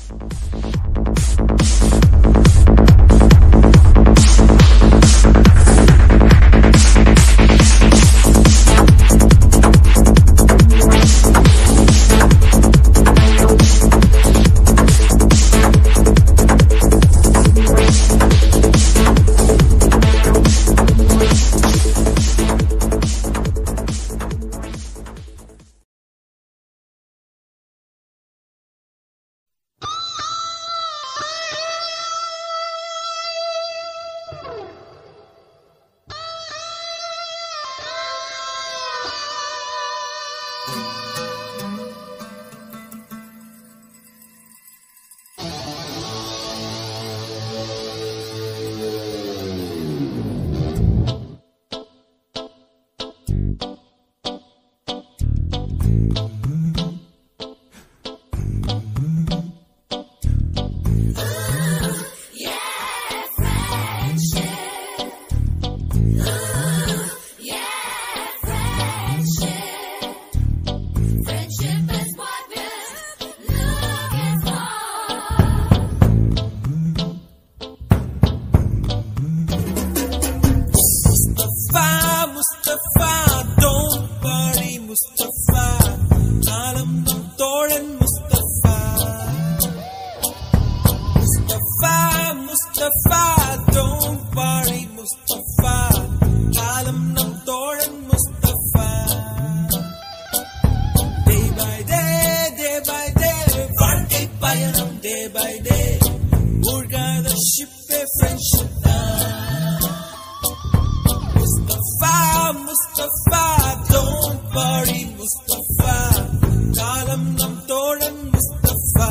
Friendship is what we're looking for. Mustafa, Mustafa, don't worry, Mustafa. காலம் நம் தோழன் Mustafa. Mustafa, Mustafa, don't worry, Mustafa. காலம் நம் தோழன் Mustafa. Day by day, day by day, வாழ்க்கை பயணம் day by day. மூழ்காத ஷிப்பே ஃப்ரெண்ட்ஷிப் தான் Mustafa, Mustafa, don't worry, Mustafa. காலம் நம் தோழன் Mustafa.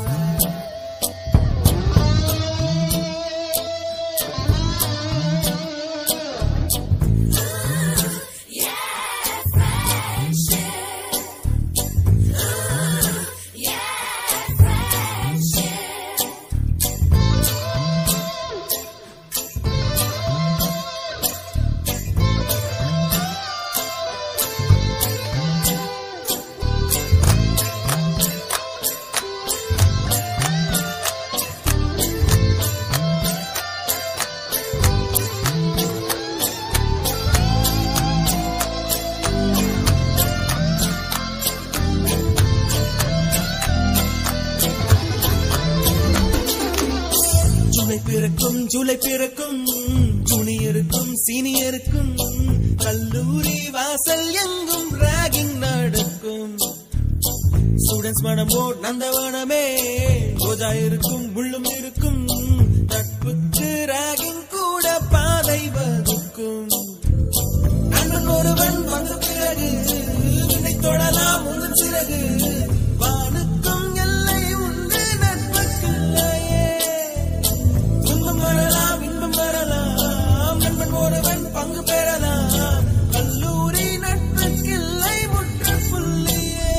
ஜூலை பிறக்கும் ஜூலை பிறக்கும் ஜூனியருக்கும் சீனியருக்கும் கல்லூரி வாசல் எங்கும் ராகிங் நடக்கும் ஸ்டூடெண்ட்ஸ் மனமோ நந்தவனமே ரோஜா இருக்கும் முள்ளும் இருக்கும் நட்புக்கு ராகிங் கூட பாதை வகுக்கும் நண்பன் ஒருவன் வந்த பிறகு விண்ணை தொடலாம் உங்கள் சிறகு வானுக்கும் எல்லை உண்டு நட்புக்குள்ளையே துன்பம் வரலாம் இன்பம் வரலாம் நண்பன் ஒருவன் பங்கு பெறலாம் கல்லூரி நட்புக்கில்லை முற்றுப்புள்ளியே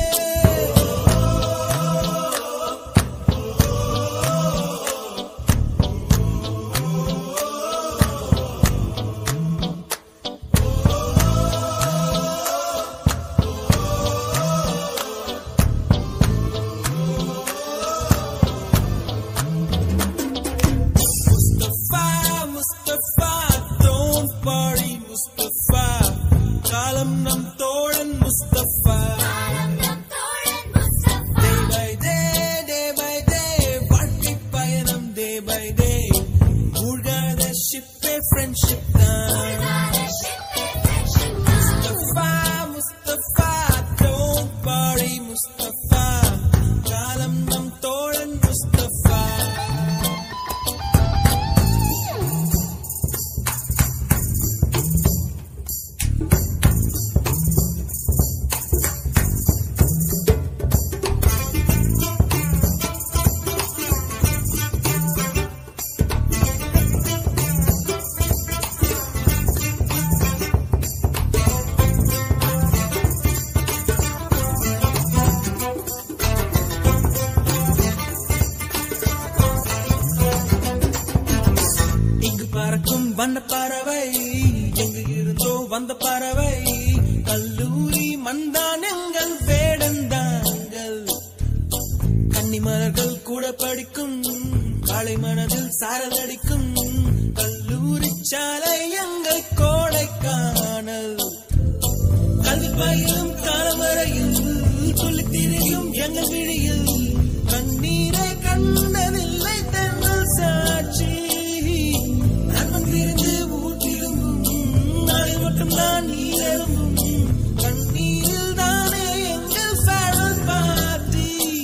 Mustafa, Mustafa, don't worry, Mustafa. காலம் நம் தோழன் Mustafa. Day by day, day by day, வாழ்க்கை பயணம் day by day. மூழ்காத ஷிப்பே ஃப்ரெண்ட்ஷிப் தான் Mustafa, Mustafa, don't worry, Mustafa. காலம் நம் தோழன் Mustafa. இங்கு பறக்கும் வண்ண பறவை எங்கு இருந்தோ வந்த பறவை கல்லூரி மந்தான் எங்கள் வேடந்தாங்கள் கன்னிமலர்கள் கூட படிக்கும் காலை மனதில் சாரல் அடிக்கும் கல்லூரி சாலை எங்கள் கோடைக்கானல் கல்வி பயிலும் காலம் வரையில் சொல்லித் திரியும் எங்கள் விழியில் கண்ணீரை கண்டதில்லை தென்னல் சாட்சி நண்பன் பிரிந்து ஊற்றிருந்தும் நாளை மட்டும் நான் நீரெழும்பும் கண்ணீரில் தானே எங்கள் farewell party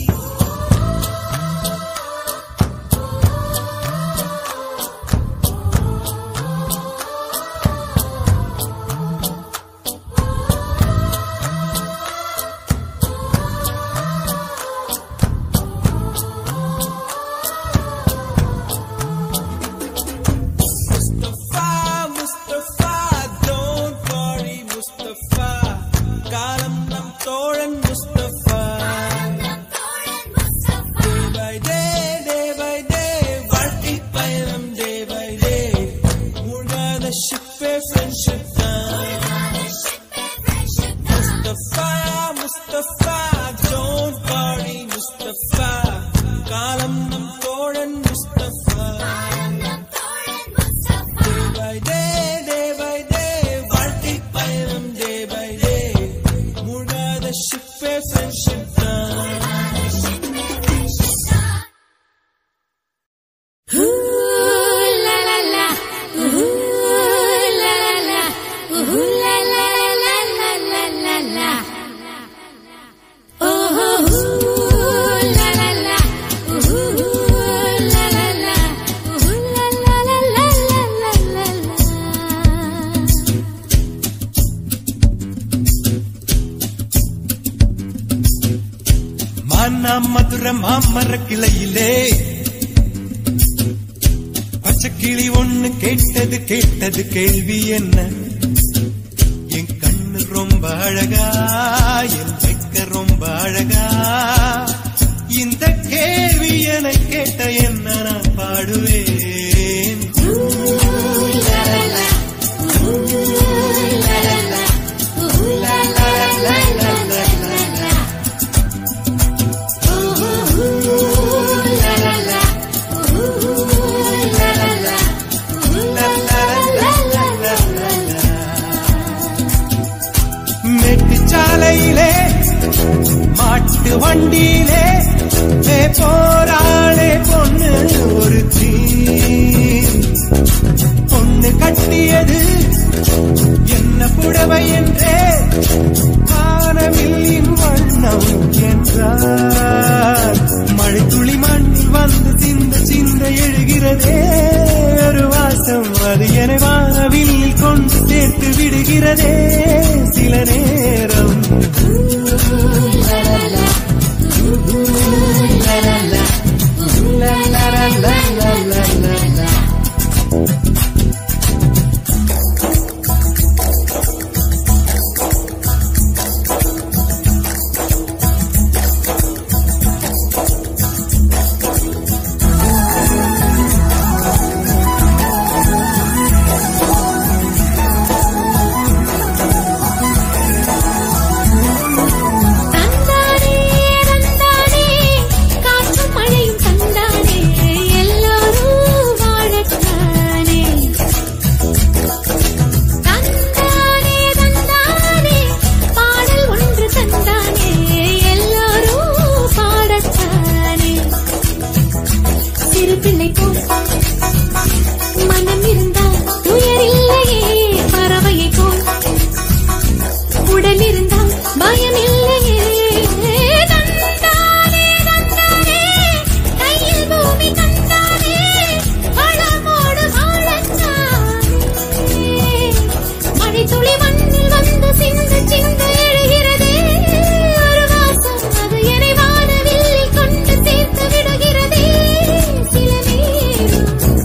Mustafa, Mustafa, don't worry, Mustafa. காலம் நம் தோழன் Mustafa. Day by day, day by day, வாழ்க்கை பயணம் day by day. மூழ்காத ship-ஏ friendship தான். Mustafa, Mustafa, don't worry, Mustafa. காலம் நம் தோழன் Mustafa. Day by day, day by day, வாழ்க்கை பயணம் day by day. மூழ்காத ship-ஏ friendship தான். மானா மதுர மாமர கிளையிலே பச்சை கிளி ஒண்ணு கேட்டது கேட்டது கேள்வி என்ன என் கண்ணு ரொம்ப அழகா என் வெக்க ரொம்ப அழகா இந்த கேள்வி என கேட்ட என்ன நான் பாடுவேன் மேட்டுச்சாலையிலே மாட்டு வண்டியிலே மே போராளே பொண்ணு ஒரு பொண்ணு கட்டியது என்ன புடவை என்றே வானவில்லின் வண்ணம் என்றார் மழை துளி மண்ணில் வந்து சிந்த சிந்த எழுகிறதே ஒரு வாசம் அது என வானவில்லில் கொண்டு சேர்த்து விடுகிறதே சில நேரம் தந்தானே தந்தானே காற்றும் மழையும் தந்தானே எல்லோரும் வாழத்தானே தந்தானே தந்தானே பாடல் ஒன்று தந்தானே எல்லோரும் பாடத்தானே சிறு பிள்ளை போல் மனம் இருந்தால் துயரில்லையே பறவையை போல் உடல் இருந்தால் பயம் இல்லையே தந்தானே தந்தானே கையில் பூமி தந்தானே வளமோடு வாழத்தானே மழை துளி மண்ணில் வந்து சிந்து சிந்து எழுகிறதே ஒரு வாசம் அது என்னை வானவில் கொண்டு சேர்த்து விடுகிறதே சில நேரம்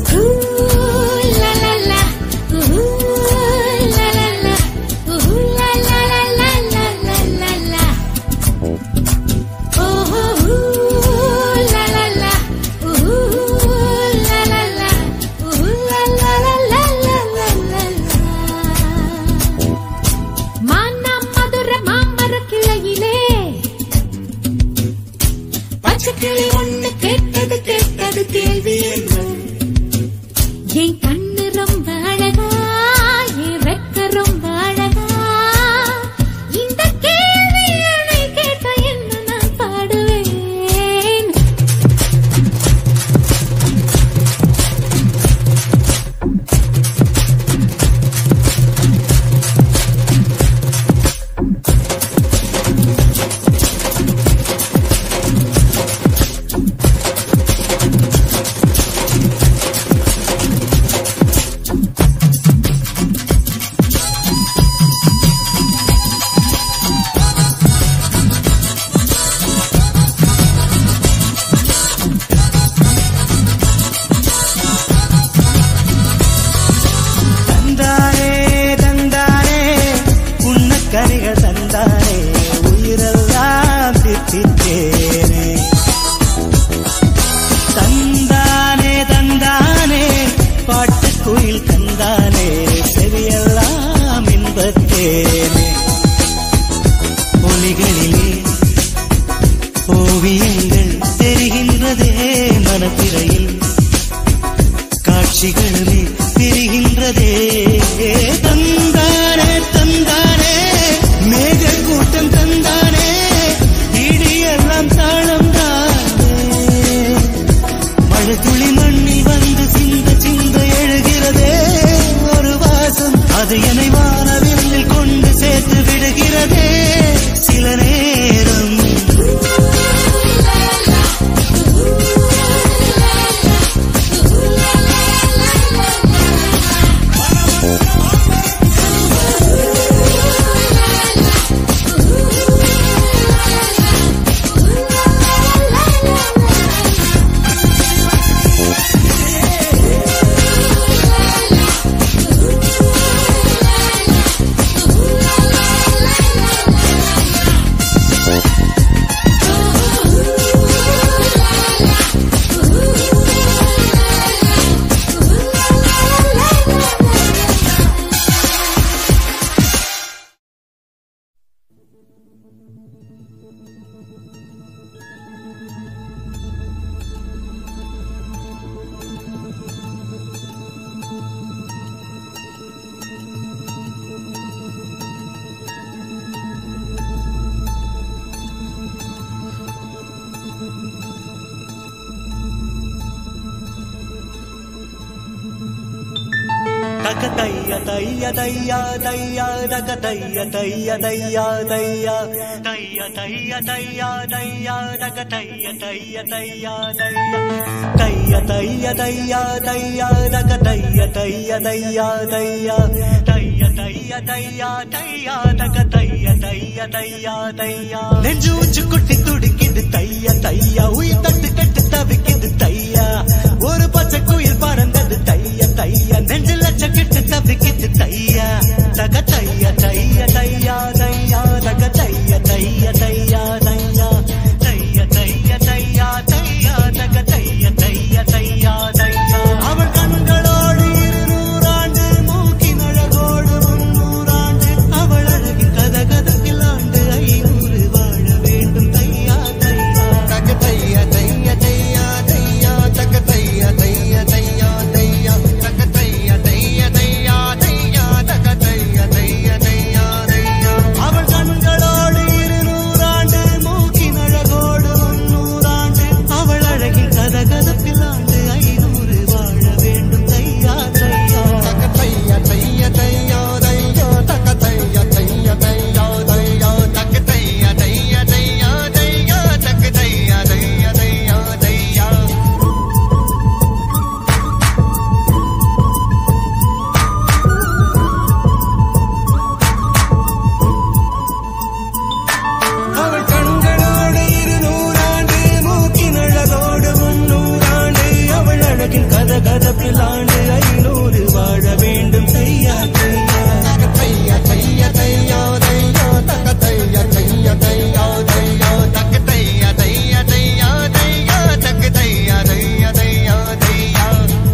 தக தைய தைய தையா தையா தக தைய தைய தையா தையா தைய தைய தையா தையா தக தைய தைய தையா தையா தைய தைய தையா தையா தக தைய தைய தையா தையா தைய தைய தையா தையா தக தைய தைய தையா தையா நெஞ்சு உச்சு குட்டி துடிக்குது தைய தையா உயிர் தட்டு கட்டு தவிக்குது தையா ஒரு பச்சை குயில் பறந்தது தைய தைய நெஞ்சு லட்ச கெட்டு தவிக்குது தையா தக தைய தைய தையா தையா தக தைய தைய தையா தையா தைய தைய தையா தையா தக தைய தைய தையா தையா அவள் கண்களோடு இருநூறாண்டு மூக்கின் அழகோடு முன்னூறாண்டு அவள் அழகின் கத கதத்தில் ஆண்டு ஐநூறு வாழ வேண்டும் தையா தையா தக தைய தைய தையா தையா தக தைய தைய தையா தையா தக தைய தைய தையா தையா தக தைய தைய தையா தையா அவள் கண்களோடு இருநூறாண்டு மூக்கின் அழகோடு முன்னூறாண்டு அவள் அழகின் கத கதப்பில் ஆண்டு ஐநூறு வாழ வேண்டும் தையா தையா தக தைய தைய தையா தையா தக தைய தைய தையா தையா தக தைய தைய தையா தையா தக தைய தைய தையா தையா அவள் கண்களோடு இருநூறாண்டு மூக்கின் அழகோடு முன்னூறாண்டு அவள் அழகின் கத கதப்பில் ஆண்டு ஐநூறு வாழ வேண்டும் தையா தையா தக தைய தைய தையா தையா தக தைய தைய தையா தையா தக தைய தைய தையா தையா தக தைய தைய தையா தையா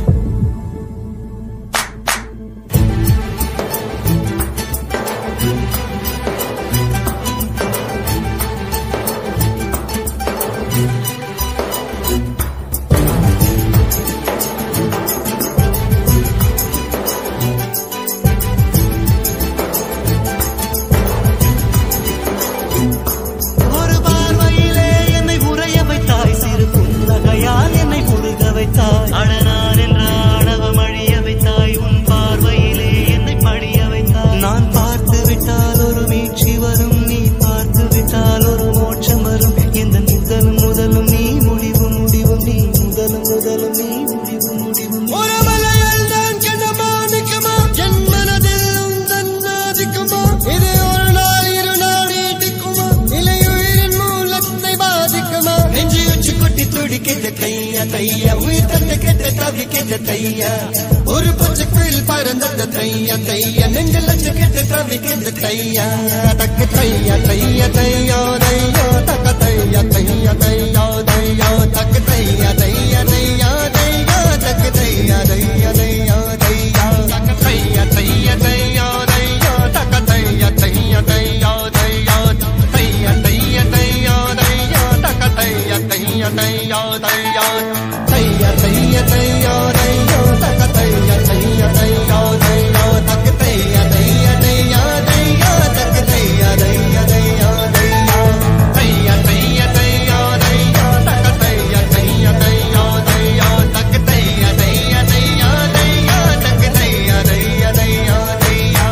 ஒரு பார்வையிலே என்னை உறைய வைத்தாய் சிறு புன்னகையால் என்னை முருக வைத்தாய் அழனார் என்ற ஆணவம் அழிய வைத்தாய் உன் பார்வையிலே என்னை படிய வைத்தாய் நான் பார்த்து விட்டால் ஒரு மீட்சி வரும் நீ பார்த்து விட்டால் ஒரு மோட்சம் வரும் எந்த முதலும் முதலும் நீ முடிவு முடிவும் நீ முதலும் முதலும் நீ முடிவு முடிவும் ஒரு மலையில் நான் கண்டமா நிற்குமா என் மனதில் உந்தன் ஆதிக்குமா இது ஒரு நாள் இரு நாள் நீட்டிக்குமா இலையுயிரின் மூலத்தை பாதிக்குமா நெஞ்சு உச்சி கொட்டி துடிக்கின்ற தையா தையா உயிர் தந்த கெட்ட தவிக்கின்ற தையா ஒரு பச்சை குயில் பறந்தது தைய தைய நெஞ்சில் லட்ச கெட்டு தவிக்கின்ற தையா தக்கு தைய தைய தையோ தையோ தக்க தைய தைய தையோ தையோ தக்கு தைய தைய தையோ தையோ தக்கு தைய தைய தையோ தையோ தக்க தைய தைய தையோ தையோ தக்க தைய தைய தையோ தையோ தைய தைய தையோ தையோ தக்க தைய தைய தையோ தையோ தைய தைய தையோ தையோ தக்க தைய தைய தையோ தையோ தக்க தைய தைய தையோ தையோ தக்க தைய தைய தையோ தையோ தைய தைய தையோ தையோ தக்க தைய தைய தையோ தையோ தக்க தைய தைய தையோ தையோ தக்க தைய தைய தையோ தையோ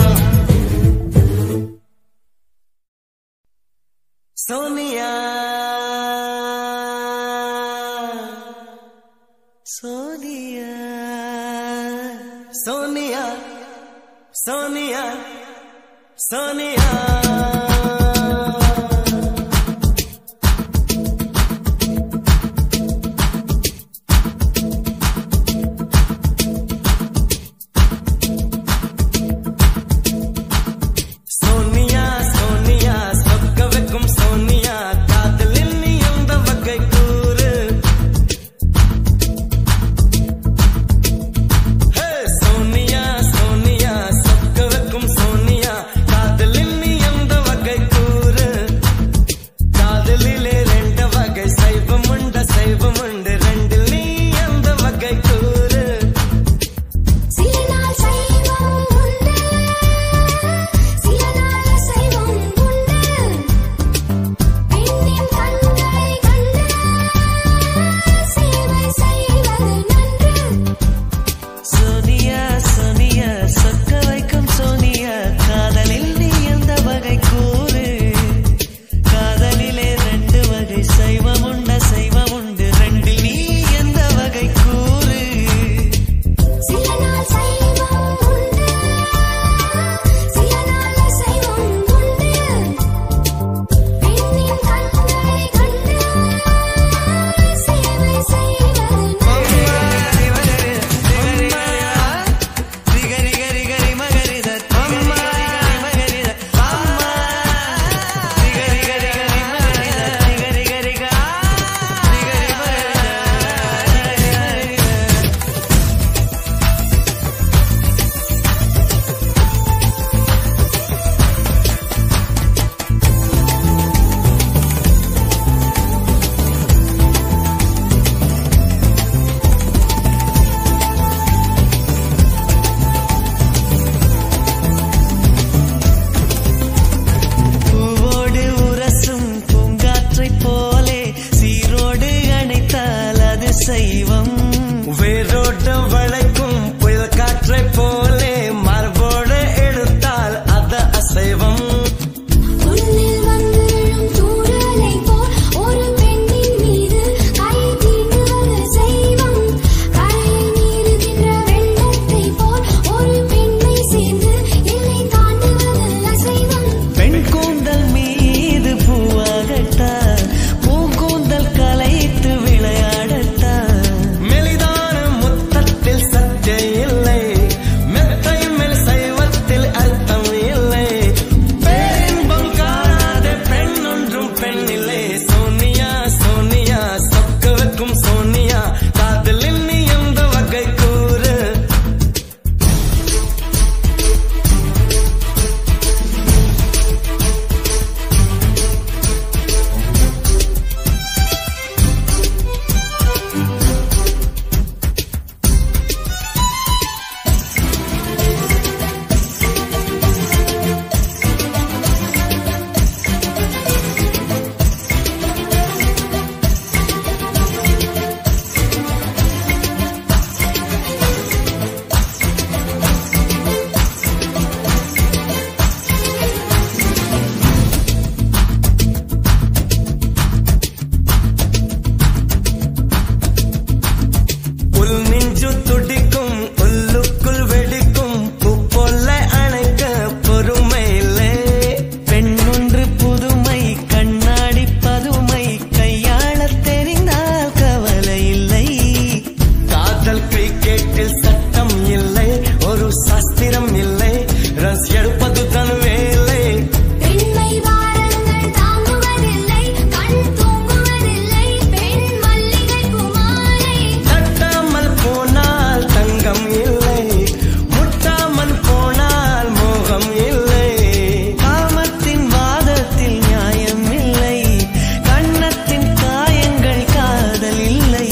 சோனியா சோனியா சோனியா சோனியா சோனியா சோனியா சோனியா சொக்க வைக்கும் சோனியா காதலில் நீ எந்த வகை கூறு ஹே, சோனியா சோனியா சொக்க வைக்கும் சோனியா காதலில் தெய்வம் வேரோட்ட வளைக்கும் புயல் காற்றை போலே மார்போடு எடுத்தால் அத அசைவம் உன்னில் வந்து விழும் தூறலை போல் ஒரு பெண்ணின் மீது கை தீண்டுவது செய்வம் கரையை மீறுகின்ற வெள்ளத்தை போல் ஒரு பெண்ணை சேர்ந்து எல்லை தாண்டுவது அசைவம் பெண் கூந்தல் மீது பூவாகட்டா பூங்கூந்தல் கலைத்து விளையாடட்டா மெலிதான முத்தத்தில் சத்தே இல்லை மெத்தை மேல் சைவத்தில் அர்த்தம் இல்லை பேரின்பம் காணாத பெண் ஒன்றும் பெண் இல்லை சோனியா சோனியா சொக்க வைக்கும் சோனியா காதலில் நீ எந்த வகை கூறு உள் நெஞ்சு துடிக்கும் உள்ளுக்குள் வெடிக்கும் பூ போல அணைக்க பொறுமை இல்லை பெண் ஒன்று புதுமை கண்ணாடி பதுமை கையாள தெரிந்தால் கவலை இல்லை காதல் கிரிக்கெட்டில் சட்டம் இல்லை ஒரு சாஸ்திரம் இல்லை ரஸ் எடுப்பது தன் வேலை பெண்மை வாரங்கள் தாங்குவதில்லை கண் தூங்குவதில்லை பெண் மல்லிகை குமாரை தட்டாமல் போனால் தங்கம் இல்லை முட்டாமல் போனால் மோகம் இல்லை காமத்தின் வாதத்தில் நியாயம் இல்லை கண்ணத்தின் காயங்கள் காதல் இல்லை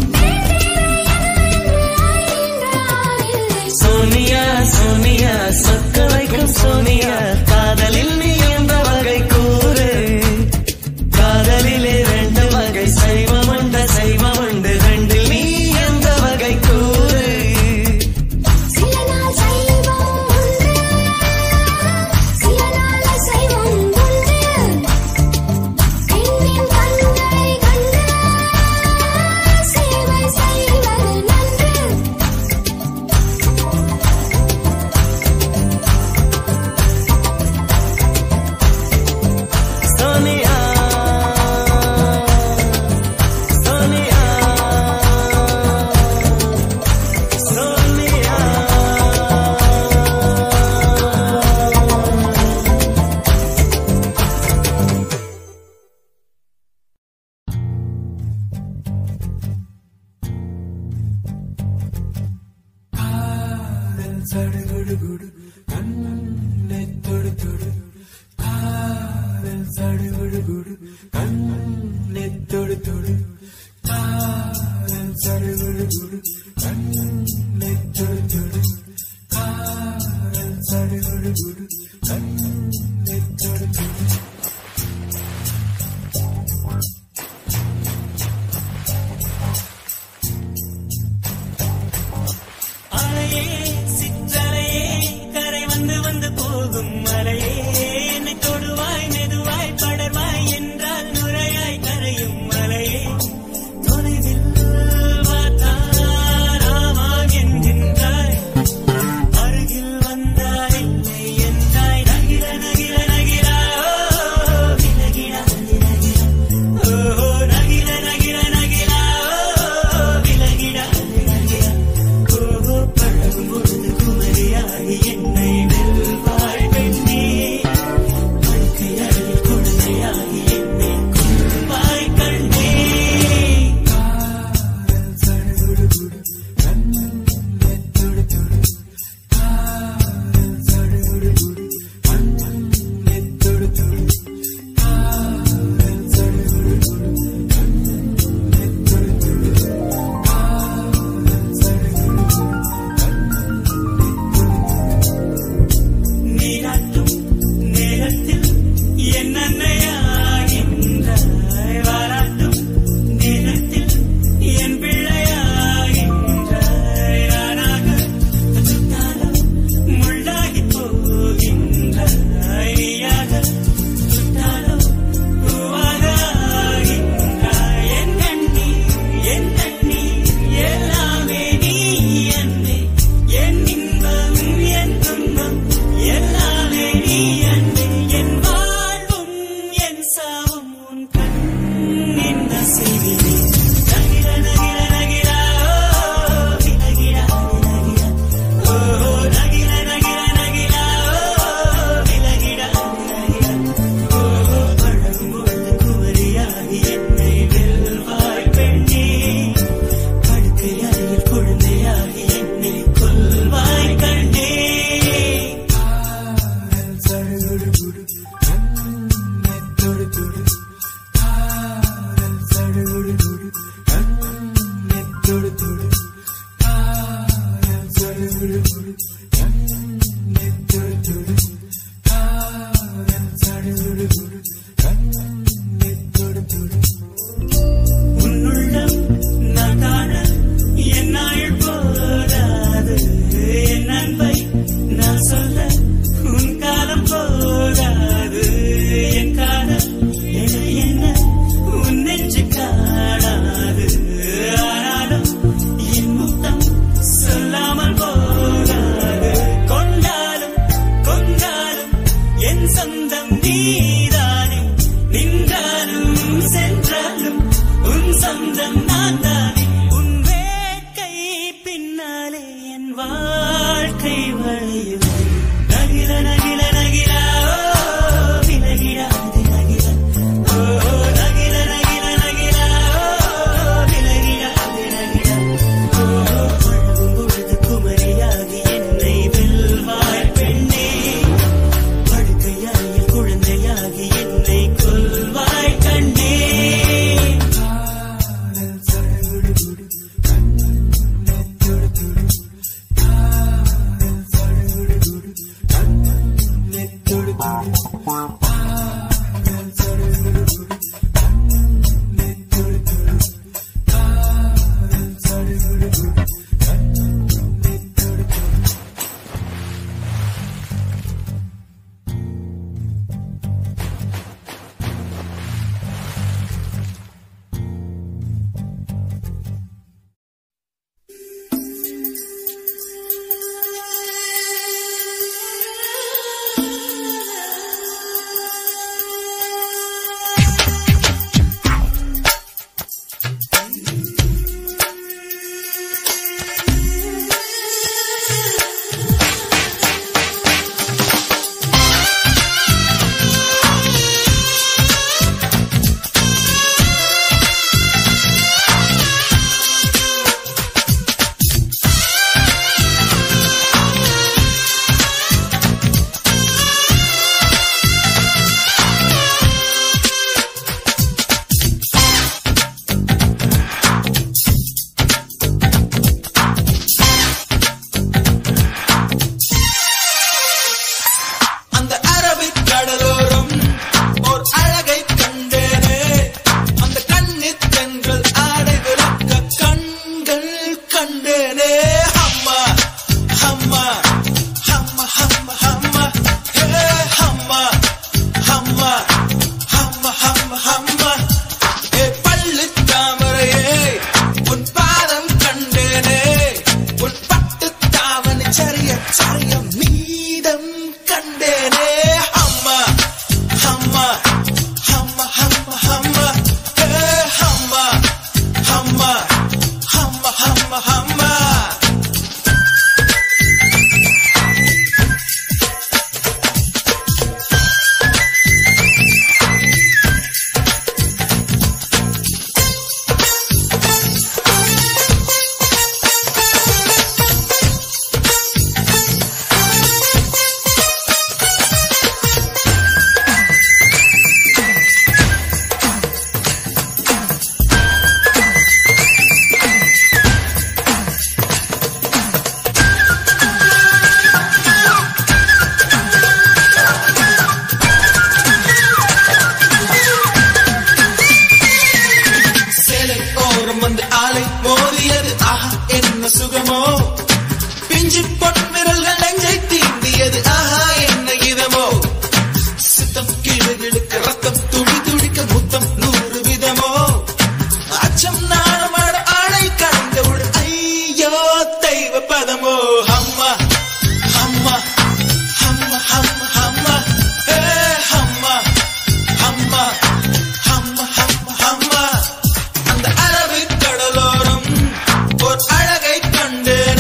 சோனியா சோனியா சொக்க வைக்கும் சோனியா காதலில் நீ எந்த வகை கூறு காதலிலே ரெண்டு வகை சைவம் உண்டு சைவம் உண்டு ரெண்டில் நீ எந்த வகை கூறு சில நாள் சைவம் உண்டு சில நாள் சைவம் உண்டு பெண்ணின் கண்களை கண்டு சேவை செய்வது நன்று சோனியா சோனியா சோனியா சடுகுடுகுடு கண்ணை தொடு தொடு காதல் சடுகுடுகுடு கண்ணை தொடு தொடு காதல் சடுகுடுகுடு கண்ணை தொடு தொடு காதல் சடுகுடுகுடு கண்ணை தொடு தொடு அலையே சிற்றலையே கரை வந்து வந்து போகும் மலையே என்னை தொடுவாய் மெதுவாய் படர்வாய் என்றால் நுரையாய் கரையும் மலையே தொலைவில் பார்த்தால் ஆமாம் என்கின்றாய் உன்னுள்ளம் நான் காண என் நாள் போதாது என் அன்பை நான் சொல்ல உன் காலம் போதாது என் காலம் என என்ன உன் நெஞ்சு காணாது ஆனாலும் என் முத்தம் சொல்லாமல் போகாது கொண்டாலும் கொண்டாலும் என் சொந்தம் நீதானே நின்றாலும் சென்றாலும் உன் சொந்தம் நான் தானே உன் வேட்கை பின்னாலே என் வாழ்க்கை வழியும் நகில நகில நகிலா ஓ, விலகிடாது நகிலா ஓ நகில நகில நகிலா ஓ, விலகிடாது நகிலா ஓ பழகும் பொழுது குமரியாகி என்னை வெல்வாய் பெண்ணே படுக்கையாயில் குழந்தையாகி என்னை கொல்வாய் கண்ணே அந்த அரபிக் கடலோரம் ஓர் அழகை கண்டேனே அந்த கண்ணித் தென்றல் ஆடை விளக்க கண்கள் கண்டேனே அம்மா அம்மா அம்மா அம்மா அம்மா ஹே அம்மா அம்மா அம்மா அம்மா அம்மா ஏ பள்ளித் தாமரையே உன் பாதம் கண்டேனே உன் பட்டுத் தாவணி சரிய சரிய மீதம் கண்டேனே அம்மா அம்மா அம்மா அம்மா அம்மா ஹே அம்மா அம்மா அம்மா அம்மா அம்மா சேலை ஓரம் வந்து ஆலை மோதியது ஆஹா என்ன சுகமோ பிஞ்சு பொன் விரல்கள் நெஞ்சை தீண்டியது ஆஹா என்ன இதமோ சித்தம் கிழகிழுக்க ரத்தம் துடி துடிக்க முத்தம் நூறு விதமோ அச்சம் நாணமாட ஆணை கடந்தவுடன் ஐயோ தெய்வ பதமோ அம்மா அம்மா அம்மா அம்மா அம்மா ஏ அம்மா அம்மா அம்மா அம்மா அம்மா அந்த அரபிக் கடலோரம் ஓர் அழகை கண்டேனே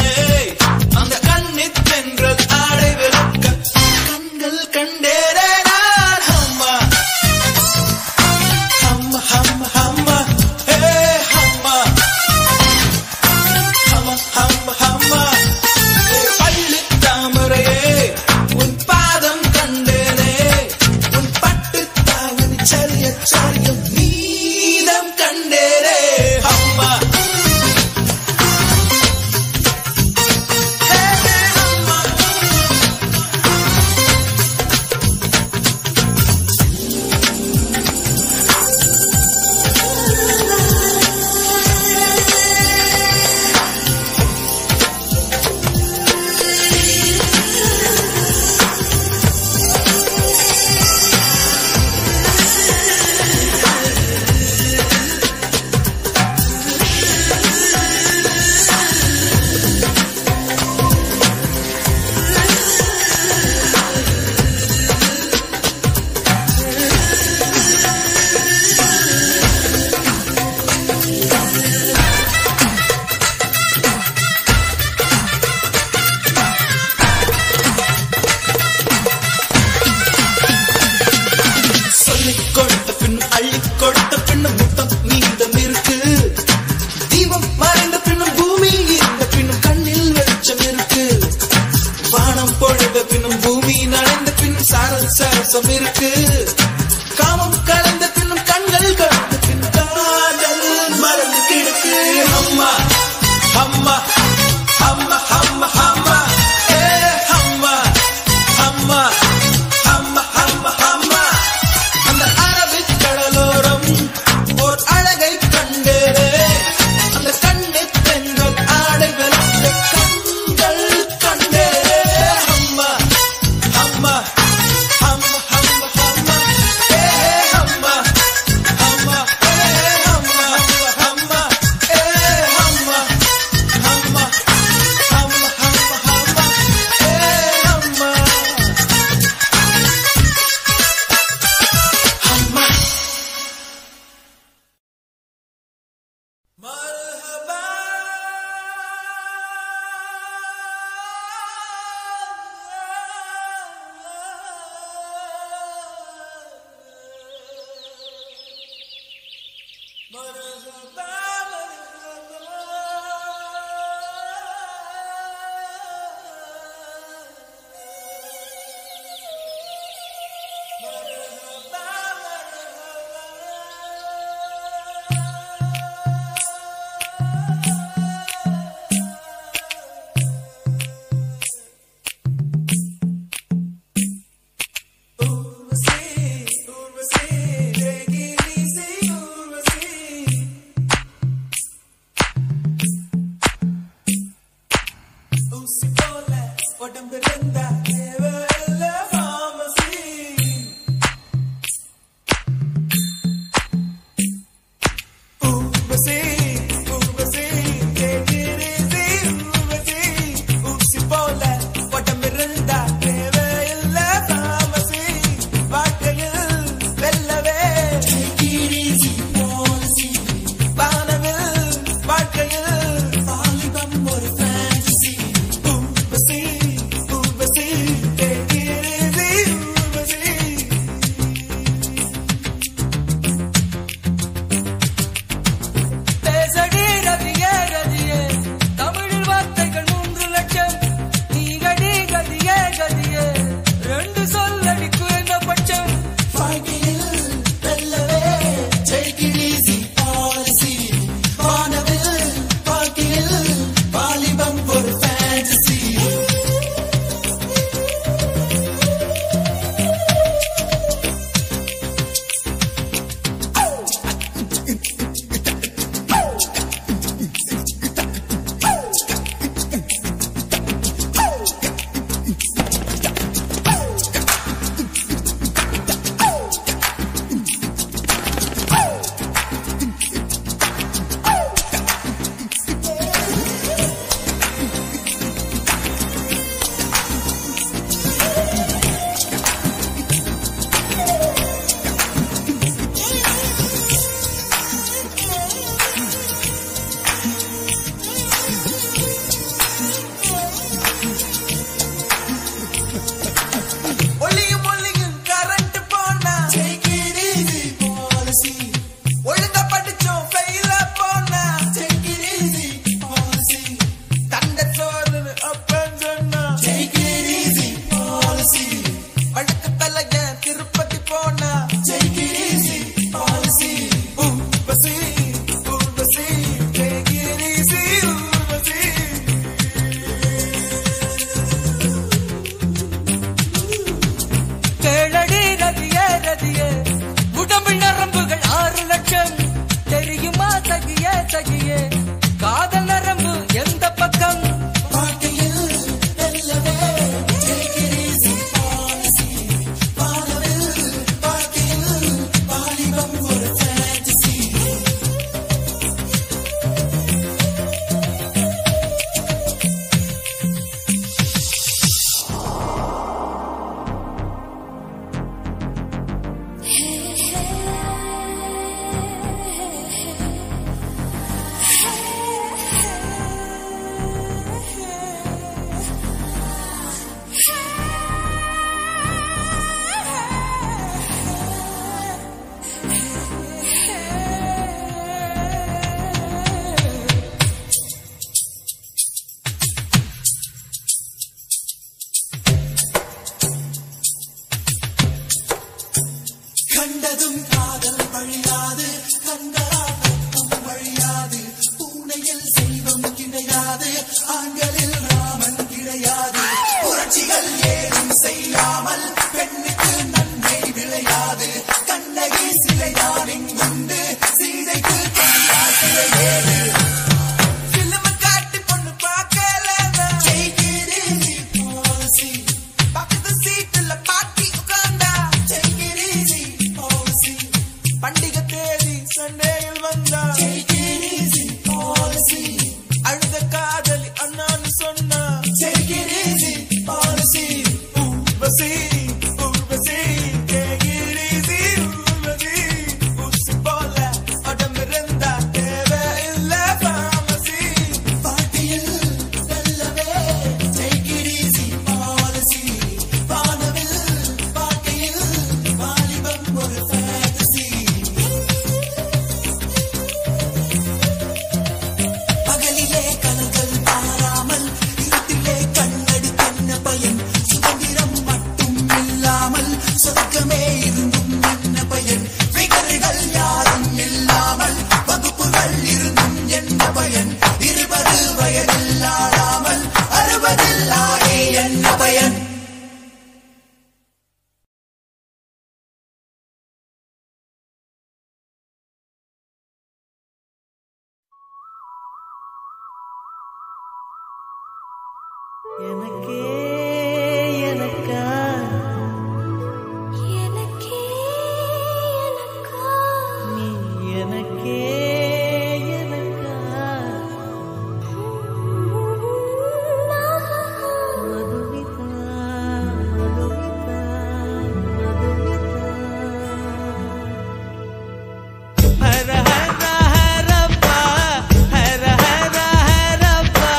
ரசம் இருக்கு காமம் கலந்த பின்னும் கண்கள் கலந்து பின் காதல் மறந்து கிடக்கு அம்மா அம்மா அம்மா அம்மா அம்மா ஏ அம்மா அம்மா அம்மா அம்மா அம்மா அந்த அரபிக் கடலோரம் ஓர் அழகை கண்டேனே அந்த கண்ணை பெண்கள் ஆடை வெளுத்த கண்கள் கண்டேனே அம்மா அம்மா அம்மா அம்மா அம்மா ஏ அம்மா அம்மா ஏ அம்மா அம்மா ஏ அம்மா அம்மா அம்மா அம்மா அம்மா ஏ அம்மா அம்மா مرحبا مرحبا உடம்பு இருந்தா தேவையில்ல pharmacy. Urvashi, Urvashi, take it easy, Urvashi. ஊசி போல உடம்பு இருந்தா தேவையில்ல pharmacy. வாழ்க்கையில் வெல்லவே take it easy, policy. வானவில் வாழ்க்கையில் வாலிபம் ஒரு fantasy. Urvashi, Urvashi, take it easy, Urvashi. பேசடி ரதியே ரதியே தமிழில் வார்த்தைகள் மூன்று லட்சம் நீகடி கதியே கதியே ரெண்டு சொல்லடி குறைந்தபட்சம் வாழ்க்கையில் வெல்லவே take it easy, policy. வானவில் வாழ்க்கையில் வாலிபம் ஒரு fantasy. ஒளியும் ஒளியும் கரண்ட் போனா take it easy policy ஒழுங்கா படிச்சோம் ஃபெயில போனா take it easy policy தண்ட சோறு அப்பன் சொன்னா take it easy policy வழுக்கு தலைய திருப்பதி போனா take it easy policy Urvashi Urvashi take it easy Urvashi கேளடி ரதியே ரதியே உடம்பில் நரம்புகள் ஆறு லட்சம் தெரியுமா சகியே சகியே காதல் நரம்பு எந்த பக்கம் வாழ்க்கையில் வெல்லவே take it easy policy. வானவில் வாழ்க்கையில் வாலிபம் ஒரு fantasy. Hey, வயதும் காதல் வழியாது கண்களாட்டம் வழியாது பூனையில் செல்வம் கிடையாது ஆண்களில் ராமன் கிடையாது புரட்சிகள் ஏதும் செய்யாமல் பெண்ணுக்கு நன்மை விளையாது கண்ணகி சிலைதான் இங்குண்டு சீதைக்கு கண்ணா சிலை ஏது Film காட்டி பொண்ணு பார்க்கல Take it easy policy பக்கத்து சீட்டுல பாட்டி உட்கார்ந்தா Take it easy policy பண்டிகை தேதி சண்டேயில் வந்தா Take it easy policy அழுத காதலி அண்ணான்னு சொன்னா Take it easy policy Urvashi Urvashi Take it easy Urvashi ஊசி போல உடம்பிருந்தா தேவையில்லை pharmacy பாட்டியில் நல்லவே Take it easy policy வானவில் பாட்டியில் வாலிபம் ஒரு fantasy பகலிலே கனல்கள் பாராமல் இருட்டிலே கண்ணடி கண்ண பயன் சுதந்திரம் மட்டும் இல்லாமல் சொர்க்கமே இருந்தும் என்ன பயன் விகர்கள் யாரும் இல்லாமல் வகுப்புகள் இருந்தும் என்ன பயன் இருபது வயதில் ஆடாமல் அறுபதில் ஆடி என்ன பயன் எனக்கே எனக்கா எனக்கே எனக்கா நீ எனக்கே எனக்கா மதுமிதா மதுமிதா மதுமிதா ஹர ஹர ஹரப்பா ஹர ஹர ஹரப்பா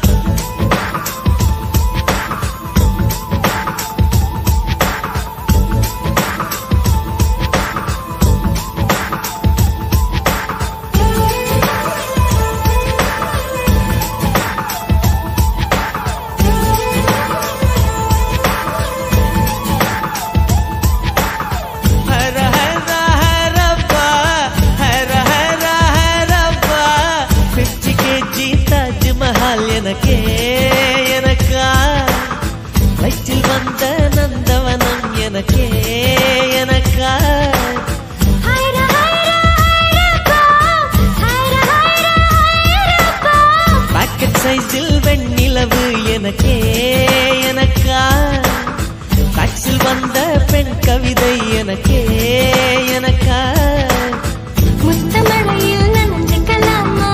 ஹர ஹர ஹரப்பா ஹர ஹர ஹரப்பா பிப்டி கேஜி தாஜ்மஹால் எனக்கே எனக்கா வயிற்றில் வந்த நந்தவனம் எனக்கே எனக்கா ஹைர ஹைர ஹைரப்பா ஹைர ஹைர ஹைரப்பா பாக்கெட் சைஸில் வெண்ணிலவு எனக்கே எனக்கா டாக்ஸில் வந்த பெண் கவிதை எனக்கே எனக்கா முத்தமழையில் நனைஞ்சுக்கலாமா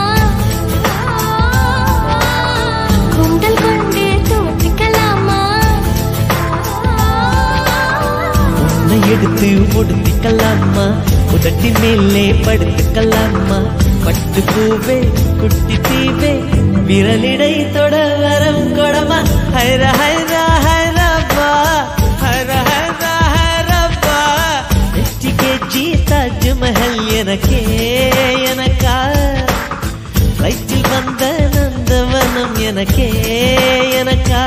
குண்டல் கொண்டு தூத்திக்கலாமா உன்னை எடுத்து ஒடுத்திக்கலாமா உதட்டி மேலே படுத்துக்கலாமா பட்டு பூவே குட்டி தீவே விரலிடை தொட வரம் கொடமா ஹைர ஹைர ஹைரப்பா ஹர ஹர ஹரப்பா வெற்றி கேஜி தாஜ்மஹல் எனக்கே எனக்கா வயிற்றில் வந்த நந்தவனம் எனக்கே எனக்கா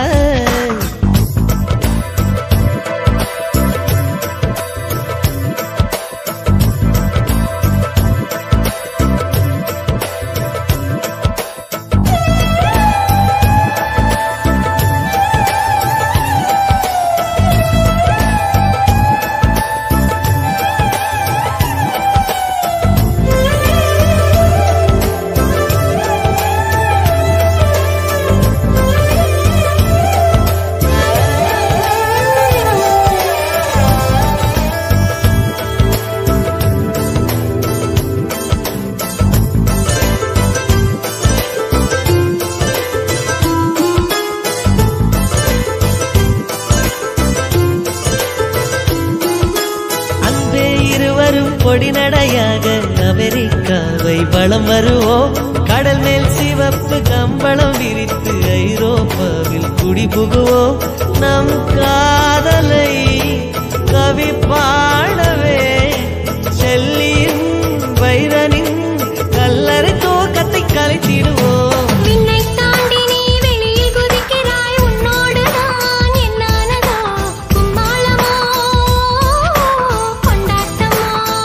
அன்பே இருவரும் பொடி நடையாக அமெரிக்காவை வளம் வருவோம் கடல் மேல் சிவப்பு கம்பளம் விரித்து ஐரோப்பாவில் குடிபுகுவோம் நம் காதலை கவி பாடவே செல்லியின் வைரனின் கல்லறை தோக்கத்தை கலைத்திடுவோம் விண்ணை தாண்டி நீ வெளியில் குதிக்கிறாய் உன்னோடு நான் என்னானதோ கும்மாளமோ கொண்டாட்டமோ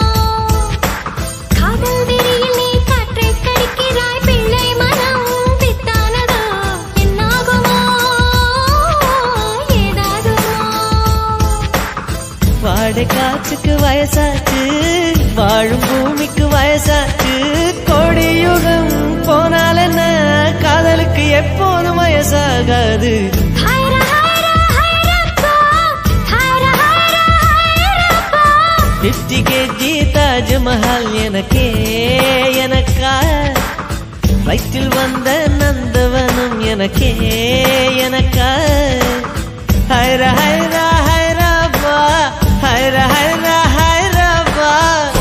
ஆகாது ஹைர ஹைர ஹைரப்பா ஹைர ஹைர ஹைரப்பா பிப்டி கேஜி தாஜ்மஹால் எனக்கே எனக்கா வயிற்றில் வந்த நந்தவனம் எனக்கே எனக்கா ஹைர ஹைர ஹைரப்பா ஹைர ஹைர ஹைரப்பா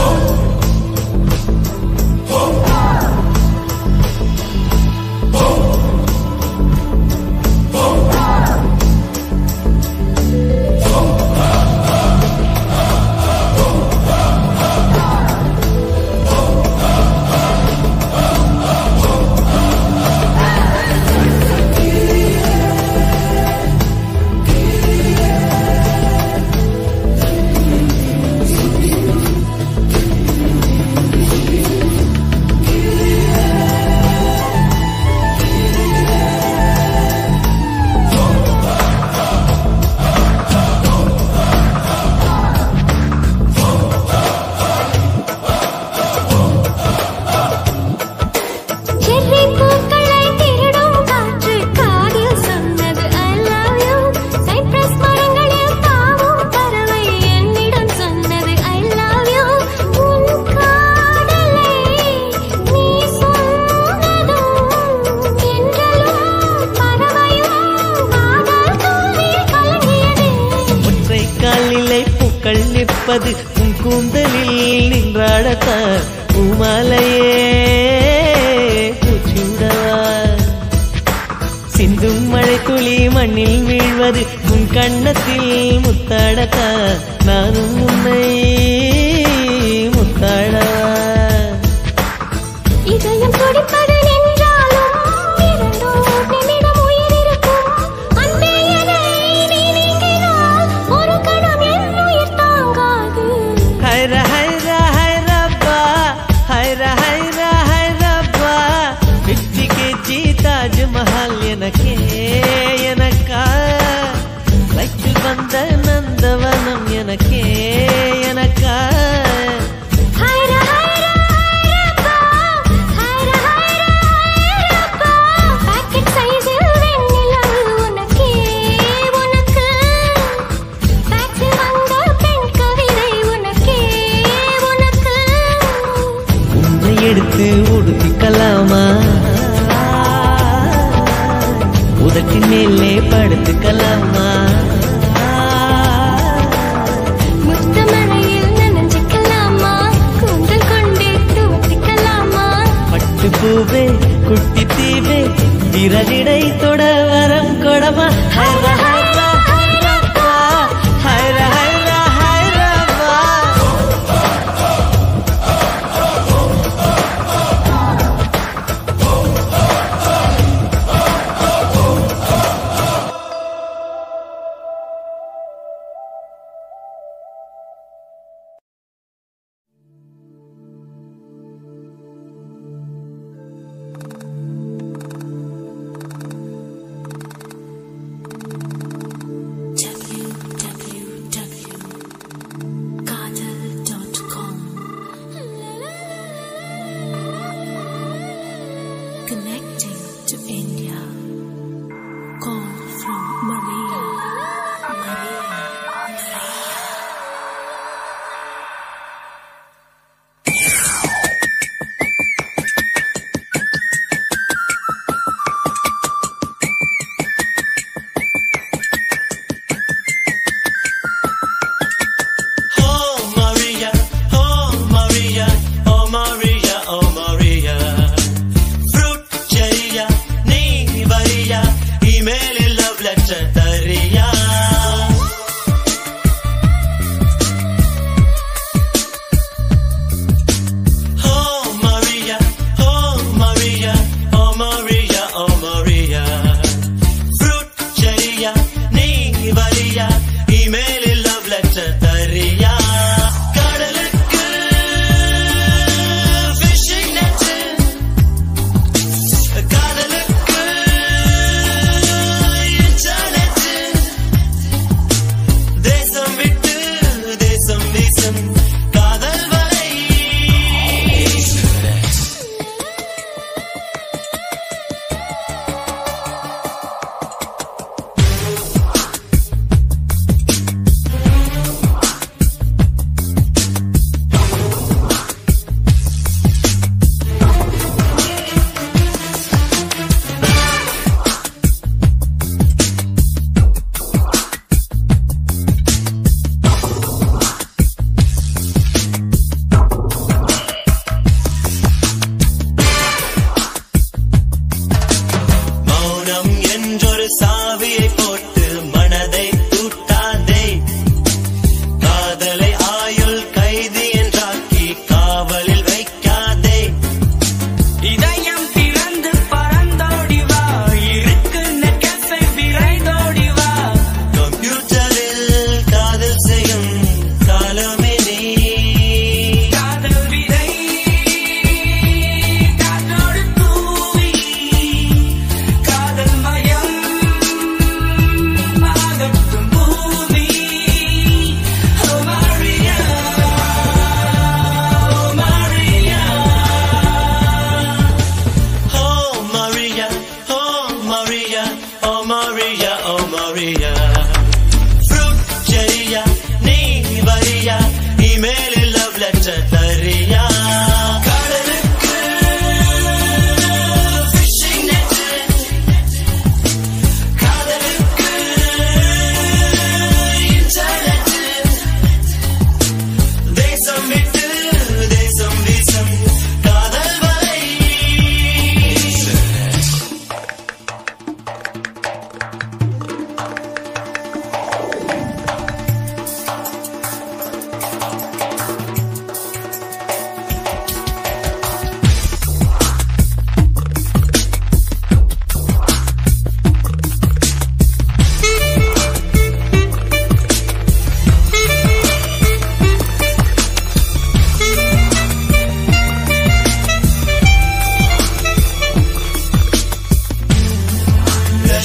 செர்ரி பூக்களை திருடும் காற்று காதில் சொன்னது I love you சைப்ரஸ் மரங்களில் தாவும் பறவை என்னிடம் சொன்னது I love you உன் காதலை நீ சொன்னதும் என்றலும் பறவையும் காதல் தூவில் கலங்கியது ஒற்றை காலிலை பூக்கள் நிற்பது உன் கூந்தலில் நின்றாடத்தான் பூமாலையே பூச்சூடவா சிந்தும் மழை துளி மண்ணில் வீழ்வது உன் கண்ணத்தில் முத்தாடத்தான் நானும் உன்னை முத்தாடவா இதயம் துடிப்பது நின்றாலும் இரண்டோர் நிமிடம் உயிர் இருக்கும் அன்பே என்னை நீ நீங்கினால் ஒரு கணம் என் உயிர் தாங்காது ஹைர ஹைர ஹைரப்பா ஹைர ஹைர ஹைரப்பா பிப்டி கேஜி தாஜ்மஹால் எனக்கே எனக்கா வயிற்றில் வந்த நந்தவனம் எனக்கே எனக்கா ஹைர ஹைர ஹைரப்பா ஹைர ஹைர ஹைரப்பா பாக்கெட் சைஸில் வெண்ணிலவு உனக்கே உனக்கு பேக்கில் வந்த பெண் கவிதை உனக்கே உனக்கு உன்னை எடுத்து உடுத்திக்கலாமா உதட்டின் மேலே படுத்துக்கலாமா முத்தமழையில் நனைஞ்சுக்கலாமா கூந்தல் கொண்டு தூத்திக்கலாமா பட்டு பூவே குட்டி தீவே விரலிடை தொட வரம் கொடமா ஹைர ஹைர ஹைரப்பா ஹைர ஹைர ஹைரப்பா www.kadal.com Connecting to India. Call from Maria. Maria. Maria. Oh Maria, oh Maria, oh Maria, oh Maria. Fruit cherry, நீ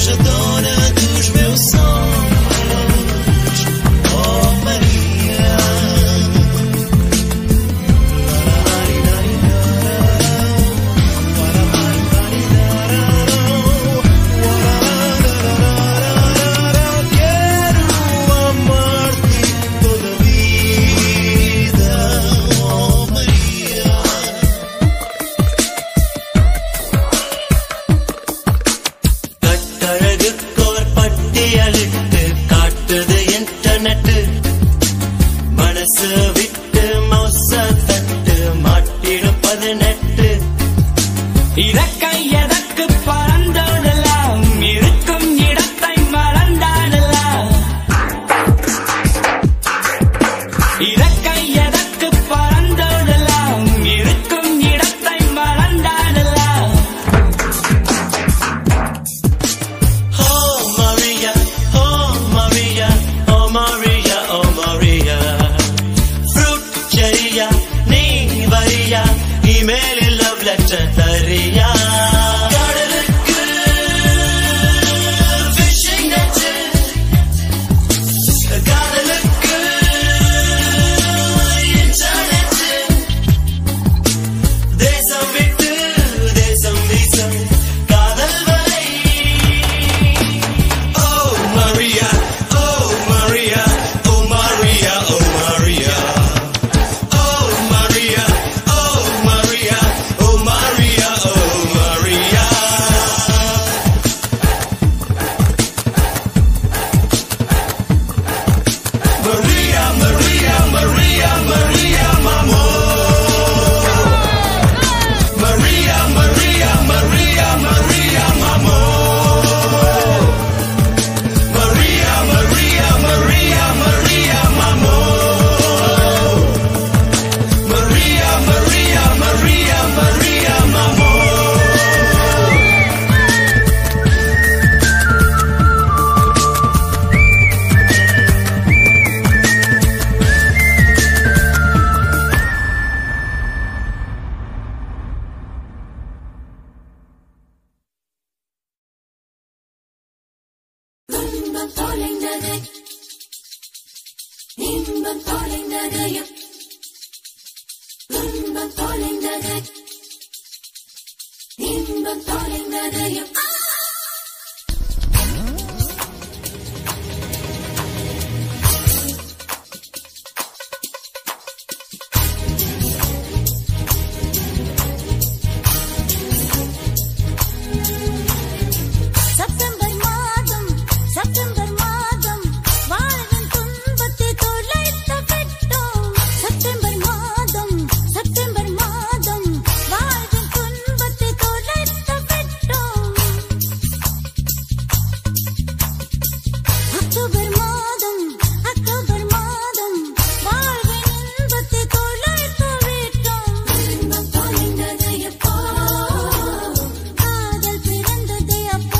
je donne un coup, je mets au sang. Oh Maria. Quiero amarte toda vida, oh María. கட்டழகுக்கோர் பட்டியலிட்டு காட்டுது internet மனசு விட்டு மோச தட்டு மாட்டிடும் பதினெட்டு இறக்கை எதற்கு பறந்தோடலாம் இருக்கும் இடத்தை மறந்தாடலாம் இறக்கை எதற்கு பறந்தோடலாம் இருக்கும் இடத்தை மறந்தாடலாம் Oh Maria, oh Maria, oh Maria, oh Maria. Fruit cherryயா நீ வரியா இமெயிலில் லவ் லெட்டர் தரியா கடலுக்கு fishing net காதலுக்கு internet தேசம் விட்டு தேசம் வீசம் காதல் வரை Oh Maria, oh Maria, oh Maria, oh Maria. Oh Maria, oh Maria, oh Maria, oh Maria. Maria, Maria, Maria, Maria, mamo. Maria, Maria, Maria, Maria, mamo. Maria, Maria, Maria, Maria, mamo. Maria, Maria, Maria, Maria, mamo. இன்பம் தொலைந்தது இன்பம் தொலைந்தது இன்பம் தொலைந்தது இன்பம் தொலைந்தது September மாதம் September மாதம் வாழ்வின் துன்பத்தை தொலைத்த விட்டோம் September மாதம் செப்டம்பர் மாதம் வாழ்வின் துன்பத்தை தொலைத்த விட்டோம் அக்டோபர் மாதம் அக்டோபர் மாதம் வாழ்வின் இன்பத்தை தொலைத்து விட்டோம் இன்பம் தொலைந்தது எப்போ காதல் பிறந்தது அப்போ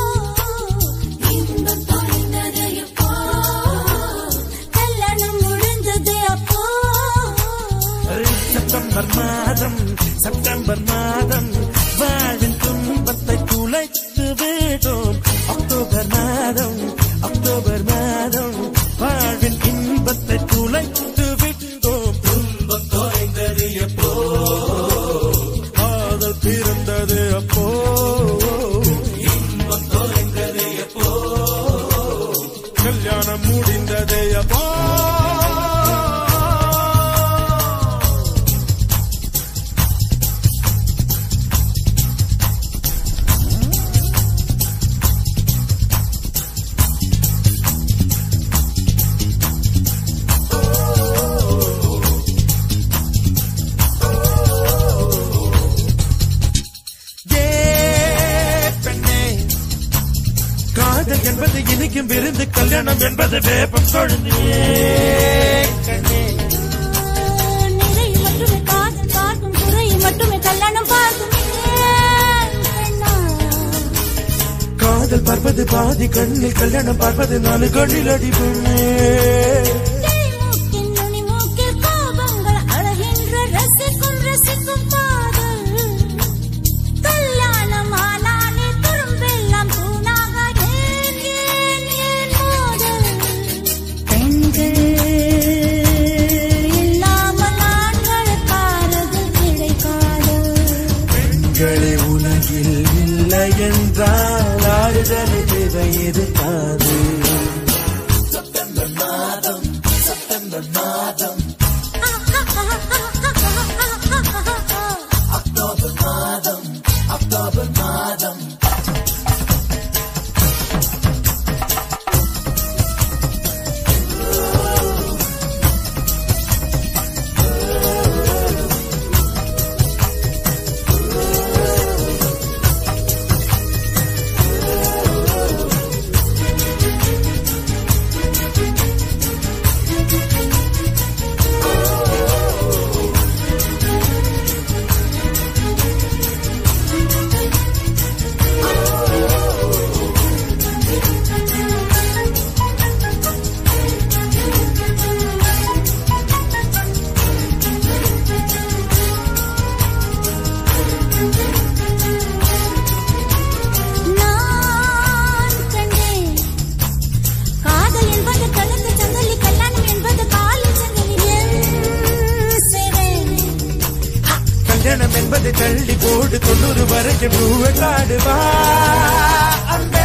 இன்பம் தொலைந்தது எப்போ கல்யாணம் முடிந்தது அப்போ செப்டம்பர் மாதம் செப்டம்பர் மாதம் வாழ்வின் துன்பத்தை துளைத்து விட்டோம் அக்டோபர் மாதம் அக்டோபர் மாதம் வாழ்வின் இன்பத்தை துளைத்து விட்டோம் துன்பம் தொலைந்தது எப்போ காதல் பிறந்தது அப்போ இன்பம் தொலைந்தது எப்போ கல்யாணம் முடிந்தது அப்போ ஏ பெண்ணே காதல் என்பது இனிக்கும் விருந்து கல்யாணம் என்பது வேப்பம் கொழுந்தே கண்ணே நிறை மட்டுமே காதல் பார்க்கும் துறை மட்டுமே கல்யாணம் பார்க்கும் ஏன் பெண்ணா? காதல் பார்ப்பது பாதி கண்ணில் கல்யாணம் பார்ப்பது நாலு கண்ணில் அடி பெண்ணே தேய் மூக்கின் நுனி மூக்கில் கோபங்கள் அழகின்ற ரசிக்கும் ரசிக்கும் காதல் கல்யாணம் ஆனாலே துரும்பெல்லாம் தூணாக ஆறுதல் தேவை எதுக்காது நான் கண்டேன் காதல் என்பது கலந்த சங்கலி கல்யாணம் என்பது காலில் சங்கலி என் சேவை கல்யாணம் என்பது தள்ளி போடு தொண்ணூறு வரைக்கும் பூவெட்டாடுவா அன்பே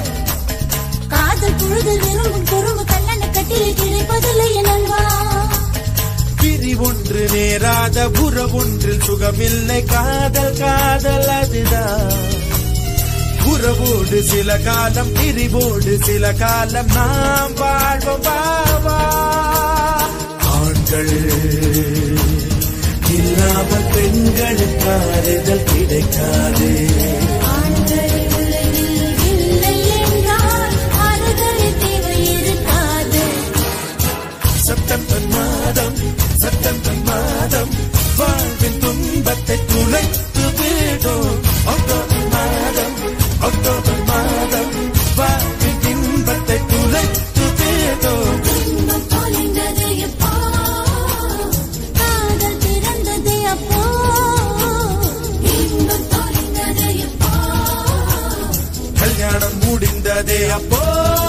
காதல் புழுதல் விரும்பும் குறும்பு கல்யாண கட்டிலில் கிடைப்பதில்லை என் அன்பா பிரி ஒன்று நேராத உறவொன்றில் சுகமில்லை காதல் காதல் அதுதான் உறவோடு சில காலம் பிரிவோடு சில காலம் நாம் வாழ்வோம் பாவா ஆண்கள் இல்லாமல் பெண்களுக்கு ஆறுதல் கிடைக்காது ஆண்கள் உலகில் இல்லை என்றால் ஆறுதல் தேவை இருக்காது செப்டம்பர் மாதம் செப்டம்பர் மாதம் வாழ்வின் துன்பத்தை துளைத்து விடும் அக்டோபர் மாதம் அக்டோபர் மாதம் வாழ்வின் இன்பத்தை துளைத்து விடும் இன்பம் தொலைந்தது எப்போ காதல் பிறந்தது அப்போ இன்பம் தொலைந்தது எப்போ கல்யாணம் முடிந்ததே அப்போ